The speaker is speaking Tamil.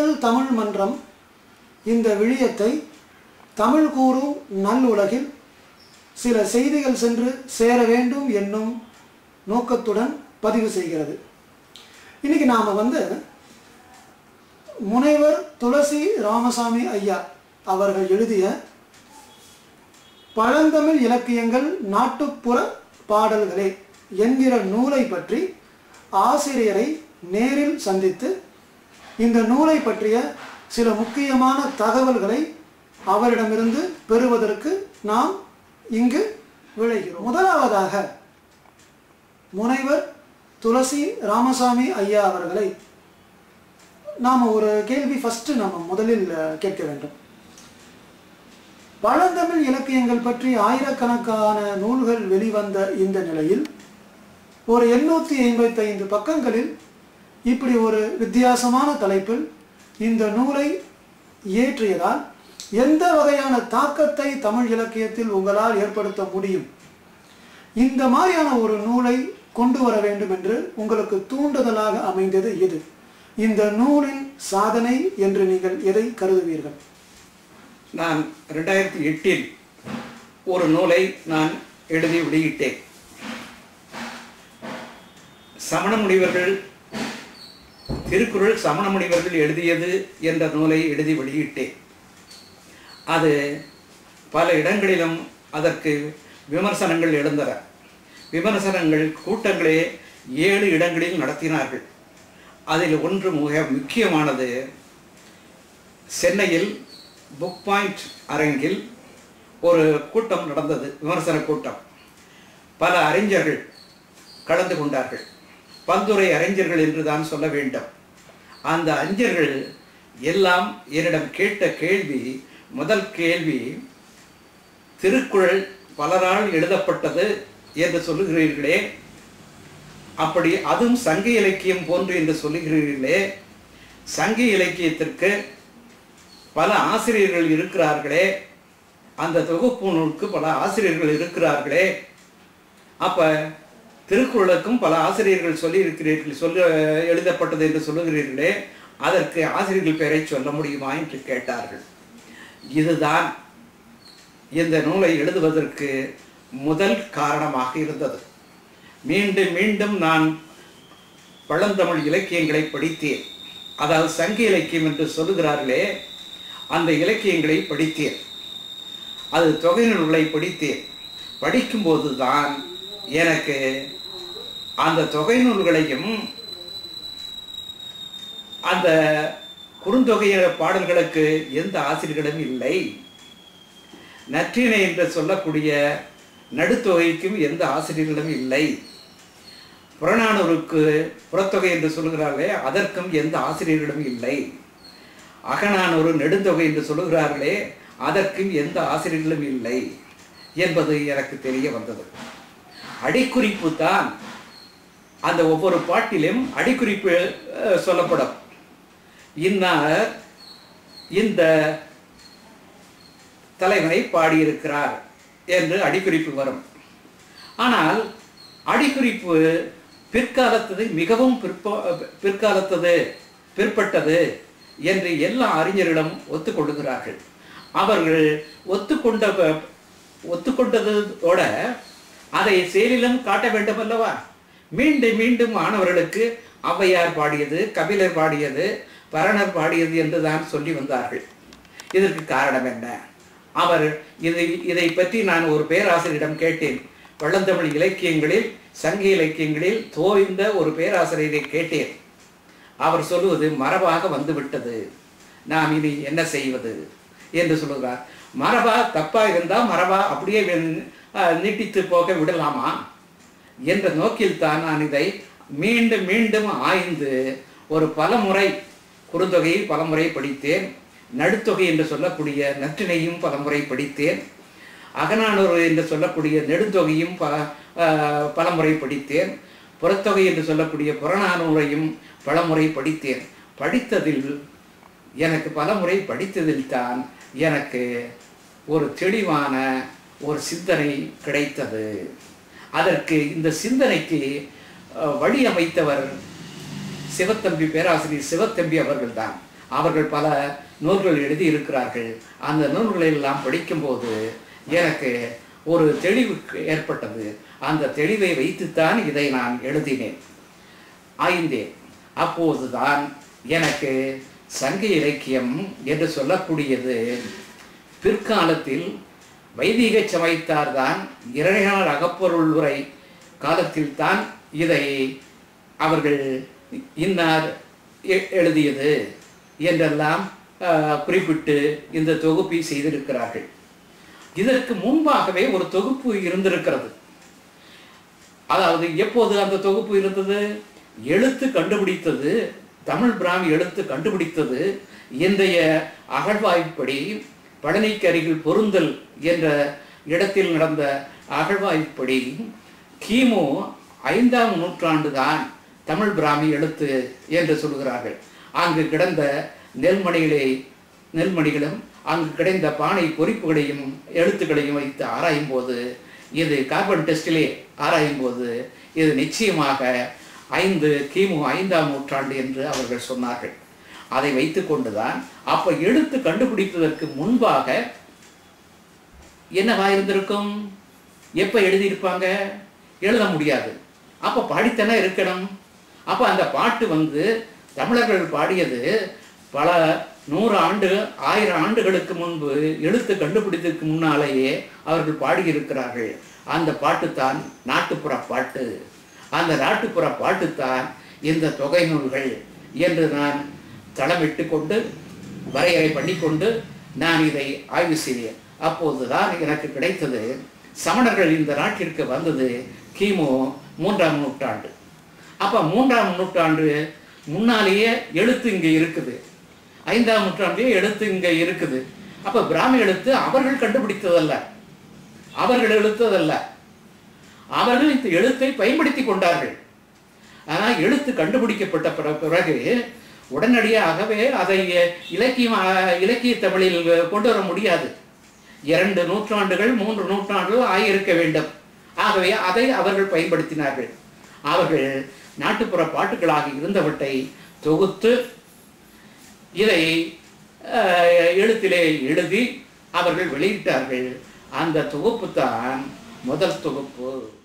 கற்றல் தமிழ் மன்றம் இந்த விழியத்தை தமிழ் கூறும் நல்லுலகில் சில செய்திகள் சென்று சேர வேண்டும் என்னும் நோக்கத்துடன் பதிவு செய்கிறது இன்னைக்கு நாம் வந்து முனைவர் துளசி ராமசாமி ஐயா அவர்கள் எழுதிய பழந்தமிழ் இலக்கியங்கள் நாட்டுப்புற பாடல்களே என்கிற நூலை பற்றி ஆசிரியரை நேரில் சந்தித்து இந்த நூலை பற்றிய சில முக்கியமான தகவல்களை அவரிடமிருந்து பெறுவதற்கு நாம் இங்கு விளைகிறோம் முதலாவதாக முனைவர் துளசி ராமசாமி ஐயா அவர்களை நாம் ஒரு கேள்வி ஃபஸ்ட்டு நம்ம முதலில் அஹ், கேட்க வேண்டும் பழந்தமிழ் இலக்கியங்கள் பற்றி ஆயிரக்கணக்கான நூல்கள் வெளிவந்த இந்த நிலையில் ஒரு எண்ணூற்றி ஐம்பத்தைந்து பக்கங்களில் இப்படி ஒரு வித்தியாசமான தலைப்பில் இந்த நூலை இயற்றியதால் எந்த வகையான தாக்கத்தை தமிழ் இலக்கியத்தில் உங்களால் ஏற்படுத்த முடியும் இந்த மாதிரியான ஒரு நூலை கொண்டு வர வேண்டும் என்று உங்களுக்கு தூண்டுதலாக அமைந்தது எது இந்த நூலின் சாதனை என்று நீங்கள் எதை கருதுவீர்கள் நான் ரெண்டாயிரத்தி எட்டில் ஒரு நூலை நான் எழுதி வெளியிட்டேன் சமண முனிவர்கள் திருக்குறள் சமண முனிவர்கள் எழுதியது என்ற நூலை எழுதி வெளியிட்டேன் அது பல இடங்களிலும் அதற்கு விமர்சனங்கள் எழுந்தன விமர்சனங்கள் கூட்டங்களே ஏழு இடங்களில் நடத்தினார்கள் அதில் ஒன்று மிக முக்கியமானது சென்னையில் புக் பாயிண்ட் அரங்கில் ஒரு கூட்டம் நடந்தது விமர்சன கூட்டம் பல அறிஞர்கள் கலந்து கொண்டார்கள் பல்துறை அறிஞர்கள் என்று தான் சொல்ல வேண்டும் அந்த அறிஞர்கள் எல்லாம் என்னிடம் கேட்ட கேள்வி முதல் கேள்வி திருக்குறள் பலரால் எழுதப்பட்டது என்று சொல்லுகிறீர்களே அப்படி அதுவும் சங்க இலக்கியம் போன்று என்று சொல்லுகிறீர்களே சங்க இலக்கியத்திற்கு பல ஆசிரியர்கள் இருக்கிறார்களே அந்த தொகுப்பு நூலுக்கு பல ஆசிரியர்கள் இருக்கிறார்களே அப்ப திருக்குறளுக்கும் பல ஆசிரியர்கள் சொல்லி இருக்கிறீர்கள் சொல்ல எழுதப்பட்டது என்று சொல்லுகிறீர்களே அதற்கு ஆசிரியர்கள் பெயரை சொல்ல முடியுமா என்று கேட்டார்கள் இதுதான் இந்த நூலை எழுதுவதற்கு முதல் காரணமாக இருந்தது மீண்டும் மீண்டும் நான் பழந்தமிழ் இலக்கியங்களை படித்தேன் அதாவது சங்க இலக்கியம் என்று சொல்லுகிறார்களே அந்த இலக்கியங்களை படித்தேன் அது தொகை நூல்களை படித்தேன் படிக்கும்போது தான் எனக்கு அந்த தொகை நூல்களையும் அந்த குறுந்தொகைய பாடல்களுக்கு எந்த ஆசிரியர்களும் இல்லை நற்றினை என்று சொல்லக்கூடிய நடுத்தொகைக்கும் எந்த ஆசிரியர்களும் இல்லை புறநானூருக்கு புறத்தொகை என்று சொல்லுகிறார்களே அதற்கும் எந்த ஆசிரியர்களும் இல்லை அகநானூறு நெடுந்தொகை என்று சொல்லுகிறார்களே அதற்கும் எந்த ஆசிரியர்களும் இல்லை என்பது எனக்கு தெரிய வந்தது அடிக்குறிப்பு தான் அந்த ஒவ்வொரு பாட்டிலும் அடிக்குறிப்பு அஹ், சொல்லப்படும் இன்னார் இந்த தலைவனை பாடியிருக்கிறார் என்று அடிக்குறிப்பு வரும் ஆனால் அடிக்குறிப்பு பிற்காலத்தது மிகவும் பிற்ப பிற்காலத்தது பிற்பட்டது என்று எல்லா அறிஞர்களும் ஒத்துக்கொள்ளுகிறார்கள் அவர்கள் ஒத்துக்கொண்ட ஒத்துக்கொண்டதோட அதை செயலிலும் காட்ட வேண்டும் அல்லவா மீண்டும் மீண்டும் மாணவர்களுக்கு ஔவையார் பாடியது கபிலர் பாடியது பரணர் பாடியது என்று தான் சொல்லி வந்தார்கள் இதற்கு காரணம் என்ன அவர் இதை இதை பற்றி நான் ஒரு பேராசிரியரிடம் கேட்டேன் பழந்தமிழ் இலக்கியங்களில் சங்க இலக்கியங்களில் தோய்ந்த ஒரு பேராசிரியரை கேட்டேன் அவர் சொல்லுவது மரபாக வந்துவிட்டது நாம் இனி என்ன செய்வது என்று சொல்லுகிறார் மரபா தப்பா இருந்தா மரபா அப்படியே வெ- அஹ், நீட்டித்து போக விடலாமா என்ற நோக்கில் தான் நான் இதை மீண்டும் மீண்டும் ஆய்ந்து ஒரு பலமுறை குறுந்தொகையை பலமுறை படித்தேன் நடுத்தொகை என்று சொல்லக்கூடிய நற்றினையும் பலமுறை படித்தேன் அகநானூறு என்று சொல்லக்கூடிய நெடுந்தொகையும் பல அஹ், பலமுறை படித்தேன் புறத்தொகை என்று சொல்லக்கூடிய புறநானூறையும் பலமுறை படித்தேன் படித்ததில் எனக்கு பலமுறை படித்ததில் தான் எனக்கு ஒரு தெளிவான ஒரு சிந்தனை கிடைத்தது அதற்கு இந்த சிந்தனைக்கு அஹ், வழி அமைத்தவர் சிவத்தம்பி பேராசிரியர் சிவத்தம்பி அவர்கள்தான் அவர்கள் பல நூல்கள் எழுதியிருக்கிறார்கள் அந்த நூல்களை எல்லாம் படிக்கும்போது எனக்கு ஒரு தெளிவு ஏற்பட்டது அந்த தெளிவை வைத்துத்தான் இதை நான் எழுதினேன் ஆய்ந்தேன் அப்போதுதான் எனக்கு சங்க இலக்கியம் என்று சொல்லக்கூடியது பிற்காலத்தில் வைதிக சமைத்தார்தான் இறையார் அகப்பொருள் உரை காலத்தில் தான் இதை அவர்கள் இன்னார் எ- எழுதியது என்றெல்லாம் ஆஹ், குறிப்பிட்டு இந்த தொகுப்பை செய்திருக்கிறார்கள் இதற்கு முன்பாகவே ஒரு தொகுப்பு இருந்திருக்கிறது அதாவது எப்போது அந்த தொகுப்பு இருந்தது எழுத்து கண்டுபிடித்தது தமிழ் பிராமி எழுத்து கண்டுபிடித்தது இன்றைய அகழ்வாய்ப்படி பழனிக்கு அருகில் பொருந்தல் என்ற இடத்தில் நடந்த அகழ்வாய்ப்படி கிமு ஐந்தாம் நூற்றாண்டு தான் தமிழ் பிராமி எழுத்து என்று சொல்கிறார்கள் அங்கு கிடந்த நெல்மணிகளை நெல்மணிகளும் அங்கு கிடைந்த பானை பொறிப்புகளையும் எழுத்துக்களையும் வைத்து ஆராயும் போது இது கார்பன் டெஸ்டிலே ஆராயும் போது இது நிச்சயமாக ஐந்து கிமு ஐந்தாம் நூற்றாண்டு என்று அவர்கள் சொன்னார்கள் அதை வைத்துக்கொண்டுதான் அப்ப எழுத்து கண்டுபிடிப்பதற்கு முன்பாக என்னவா இருந்திருக்கும் எப்ப எழுதியிருப்பாங்க எழுத முடியாது அப்ப பாடித்தானே இருக்கணும் அப்ப அந்த பாட்டு வந்து தமிழர்கள் பாடியது பல நூறு ஆண்டு ஆயிரம் ஆண்டுகளுக்கு முன்பு எழுத்து கண்டுபிடித்ததுக்கு முன்னாலேயே அவர்கள் பாடியிருக்கிறார்கள் அந்த பாட்டு தான் நாட்டுப்புற பாட்டு அந்த நாட்டுப்புற பாட்டு தான் இந்த தொகை நூல்கள் என்று நான் தளமிட்டு கொண்டு வரையறை பண்ணிக்கொண்டு நான் இதை ஆய்வு செய்தேன் அப்போதுதான் எனக்கு கிடைத்தது சமணர்கள் இந்த நாட்டிற்கு வந்தது கிமு மூன்றாம் நூற்றாண்டு அப்ப மூன்றாம் நூற்றாண்டு முன்னாலேயே எழுத்து இங்க இருக்குது ஐந்தாம் நூற்றாண்டிலே எழுத்து இங்க இருக்குது அப்ப பிராமி எழுத்து அவர்கள் கண்டுபிடித்ததல்ல அவர்கள் எழுத்ததல்ல அவர்கள் இந்த எழுத்தை பயன்படுத்தி கொண்டார்கள் ஆனால் எழுத்து கண்டுபிடிக்கப்பட்ட பிற- பிறகு உடனடியாகவே அதை இலக்கியம் இலக்கிய தமிழில் கொண்டு வர முடியாது இரண்டு நூற்றாண்டுகள் மூன்று நூற்றாண்டுகள் ஆகியிருக்க வேண்டும் ஆகவே அதை அவர்கள் பயன்படுத்தினார்கள் அவர்கள் நாட்டுப்புற பாட்டுகளாக இருந்தவற்றை தொகுத்து இதை அஹ், எழுத்திலே எழுதி அவர்கள் வெளியிட்டார்கள் அந்த தொகுப்பு தான் முதல் தொகுப்பு